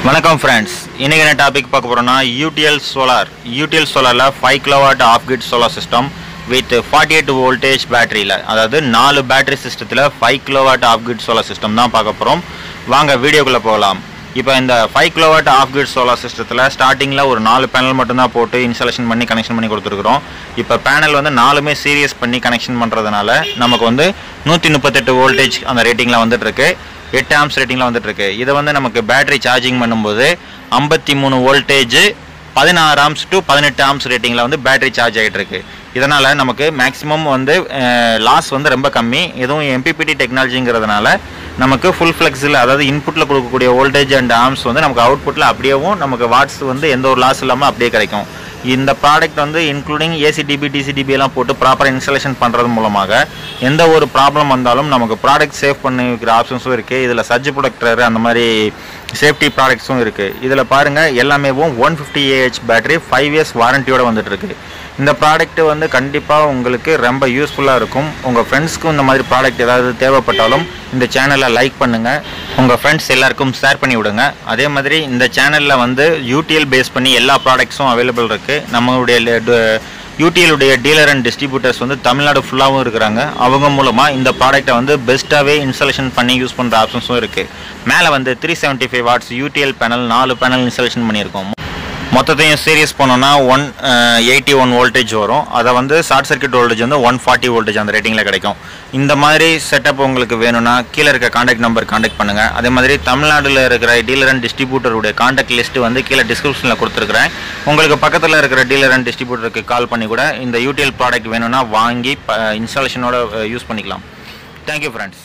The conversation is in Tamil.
வணக்கம் ஃப்ரெண்ட்ஸ் இன்றைக்கி என்ன டாபிக் பார்க்க போகிறோம்னா யூடிஎல் சோலார் யூடிஎல் சோலாரில் five kilowatt off grid solar system with forty eight voltage பேட்டரியில் அதாவது நாலு பேட்டரி சிஸ்டத்தில் five kilowatt off grid solar system தான் பார்க்க போகிறோம் வாங்க வீடியோக்குள்ளே போகலாம் இப்போ இந்த five kilowatt off grid solar சிஸ்டத்தில் ஸ்டார்டிங்கில் ஒரு நாலு பேனல் மட்டும்தான் போட்டு இன்ஸ்டாலேஷன் பண்ணி கனெக்ஷன் பண்ணி கொடுத்துருக்குறோம் இப்போ பேனல் வந்து நாலுமே சீரியஸ் பண்ணி கனெக்ஷன் பண்ணுறதுனால நமக்கு வந்து நூற்றி முப்பத்தெட்டு வோல்டேஜ் அந்த ரேட்டிங்கில் வந்துட்டு இருக்கு எட்டு ஆம்ஸ் ரேட்டிங்கில் வந்துட்டு இருக்கு இதை வந்து நமக்கு பேட்டரி சார்ஜிங் பண்ணும்போது ஐம்பத்தி மூணு வோல்டேஜ் பதினாறு ஆம்ஸ் டு பதினெட்டு ஆம்ஸ் ரேட்டிங்கில் வந்து பேட்டரி சார்ஜ் ஆகிட்டு இருக்கு இதனால் நமக்கு மேக்ஸிமம் வந்து லாஸ் வந்து ரொம்ப கம்மி எதுவும் எம்பிபிடி டெக்னாலஜிங்கிறதுனால நமக்கு ஃபுல் ஃப்ளெக்ஸில் அதாவது இன்புட்டில் கொடுக்கக்கூடிய வோல்டேஜ் அண்ட் ஆம்ஸ் வந்து நமக்கு அவுட்புட்டில் அப்படியேவும் நமக்கு வாட்ஸ் வந்து எந்த ஒரு லாஸ் இல்லாமல் அப்படியே கிடைக்கும் இந்த ப்ராடக்ட் வந்து இன்க்ளூடிங் ஏசிடிபி டிசிடிபி எல்லாம் போட்டு ப்ராப்பர் இன்ஸ்டாலேஷன் பண்ணுறது மூலமாக எந்த ஒரு ப்ராப்ளம் வந்தாலும் நமக்கு ப்ராடக்ட் சேவ் பண்ணி வைக்கிற ஆப்ஷன்ஸும் இருக்குது இதில் சர்ஜ் ப்ரொடக்டர் அந்த மாதிரி சேஃப்டி ப்ராடக்ட்ஸும் இருக்குது இதில் பாருங்கள் எல்லாமே one fifty AH battery five years வாரண்டியோட வந்துட்டு இருக்கு இந்த ப்ராடக்ட் வந்து கண்டிப்பாக உங்களுக்கு ரொம்ப யூஸ்ஃபுல்லாக இருக்கும் உங்கள் ஃப்ரெண்ட்ஸ்க்கும் இந்த மாதிரி ப்ராடக்ட் ஏதாவது தேவைப்பட்டாலும் இந்த சேனலை லைக் பண்ணுங்கள் உங்கள் ஃப்ரெண்ட்ஸ் எல்லாருக்கும் ஷேர் பண்ணி விடுங்க அதே மாதிரி இந்த சேனலில் வந்து யூடிஎல் பேஸ் பண்ணி எல்லா ப்ராடக்ட்ஸும் அவைலபிள் இருக்குது நம்மளுடைய யூடிஎலுடைய டீலர் அண்ட் டிஸ்ட்ரிபியூட்டர்ஸ் வந்து தமிழ்நாடு ஃபுல்லாகவும் இருக்கிறாங்க அவங்க மூலமாக இந்த ப்ராடக்ட்டை வந்து பெஸ்ட்டாகவே இன்ஸ்டாலேஷன் பண்ணி யூஸ் பண்ணுற ஆப்ஷன்ஸும் இருக்குது மேலே வந்து three seventy five watts UTL panel நாலு பேனல் இன்ஸ்டாலேஷன் பண்ணியிருக்கோம் மொத்தத்தையும் சீரியஸ் பண்ணோன்னா ஒன் எயிட்டி ஒன் வோல்டேஜ் வரும் அதை வந்து ஷார்ட் சர்க்யூட் வோல்டேஜ் வந்து ஒன் ஃபார்ட்டி வோல்டேஜ் அந்த ரேட்டிங்கில் கிடைக்கும் இந்த மாதிரி செட்டப் உங்களுக்கு வேணும்னா கீழே இருக்க காண்டாக்ட் நம்பர் காண்டாக்ட் பண்ணுங்கள் அதே மாதிரி தமிழ்நாட்டில் இருக்கிற டீலர் அண்ட் டிஸ்ட்ரிபியூட்டருடைய காண்டாக்ட் லிஸ்ட் வந்து கீழே டிஸ்கிரிப்ஷனில் கொடுத்துருக்குறேன் உங்களுக்கு பக்கத்தில் இருக்கிற டீலர் அண்ட் டிஸ்ட்ரிபியூட்டருக்கு கால் பண்ணி கூட இந்த யூடிஎல் ப்ராடக்ட் வேணும்னா வாங்கி இன்ஸ்டாலேஷனோட யூஸ் பண்ணிக்கலாம் தேங்க்யூ ஃப்ரெண்ட்ஸ்